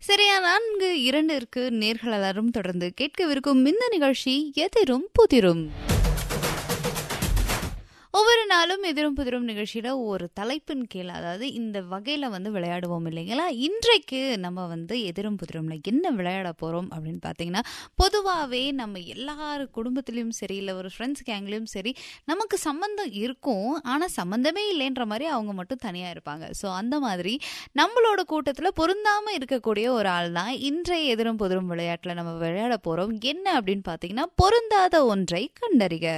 சரியா நான்கு இரண்டு இருக்கு நேர்கள் எல்லாரும் தொடர்ந்து கேட்கவிருக்கும் இந்த நிகழ்ச்சி எதிரும் புதிரும் ஒவ்வொரு நாளும் எதிரும் புதிரும் நிகழ்ச்சியில ஒரு தலைப்பின் கீழ் அதாவது இந்த வகையில வந்து விளையாடுவோம் இல்லைங்களா இன்றைக்கு நம்ம வந்து எதிரும் புதிரும்ல என்ன விளையாட போறோம் அப்படின்னு பார்த்தீங்கன்னா பொதுவாகவே நம்ம எல்லார் குடும்பத்திலையும் சரி இல்லை ஒரு ஃப்ரெண்ட்ஸ் கேங்லேயும் சரி நமக்கு சம்மந்தம் இருக்கும் ஆனால் சம்மந்தமே இல்லைன்ற மாதிரி அவங்க மட்டும் தனியாக இருப்பாங்க ஸோ அந்த மாதிரி நம்மளோட கூட்டத்தில் பொருந்தாமல் இருக்கக்கூடிய ஒரு ஆள் தான் இன்றைய எதிரும் புதிரும் விளையாட்டில் நம்ம விளையாட போகிறோம் என்ன அப்படின்னு பார்த்தீங்கன்னா பொருந்தாத ஒன்றை கண்டறிக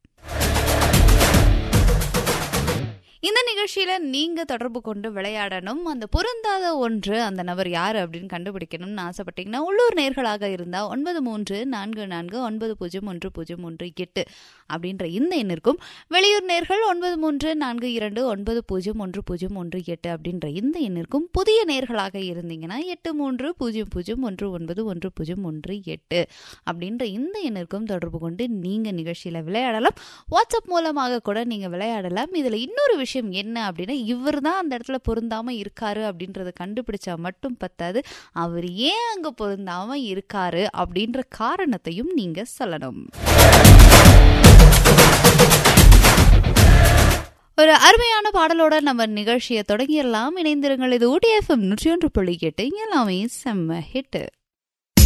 இந்த நிகழ்ச்சியில நீங்க தொடர்பு கொண்டு விளையாடணும் அந்த பொருந்தாத ஒன்று அந்த நபர் யாரு அப்படின்னு கண்டுபிடிக்கணும்னு ஆசைப்பட்டீங்கன்னா உள்ளூர் நேர்களாக இருந்தா ஒன்பது மூன்று நான்கு நான்கு ஒன்பது பூஜ்ஜியம் ஒன்று பூஜ்ஜியம் ஒன்று எட்டு அப்படின்ற இந்த எண்ணிற்கும் வெளியூர் நேர்கள் ஒன்பது மூன்று நான்கு இரண்டு ஒன்பது பூஜ்ஜியம் ஒன்று பூஜ்ஜியம் ஒன்று எட்டு அப்படின்ற இந்த எண்ணிற்கும் புதிய நேர்களாக இருந்தீங்கன்னா எட்டு மூன்று பூஜ்ஜியம் பூஜ்ஜியம் ஒன்று ஒன்பது ஒன்று பூஜ்ஜியம் ஒன்று எட்டு அப்படின்ற இந்த எண்ணிற்கும் தொடர்பு கொண்டு நீங்க நிகழ்ச்சியில விளையாடலாம் வாட்ஸ்அப் மூலமாக கூட நீங்க விளையாடலாம் இதுல இன்னொரு விஷயம் என்ன அப்படின்னா இவர் தான் அந்த இடத்துல பொருந்தாம இருக்காரு அப்படின்றத கண்டுபிடிச்சா மட்டும் பத்தாது அவர் ஏன் அங்க பொருந்தாம இருக்காரு அப்படின்ற காரணத்தையும் நீங்க சொல்லணும் ஒரு அருமையான பாடலோட நம்ம நிகழ்ச்சியை தொடங்கிடலாம் இணைந்திருங்கள் இது ஊட்டி எஃப்எம் நூற்றி ஒன்று புள்ளி எட்டு எல்லாமே செம்ம ஹிட்டு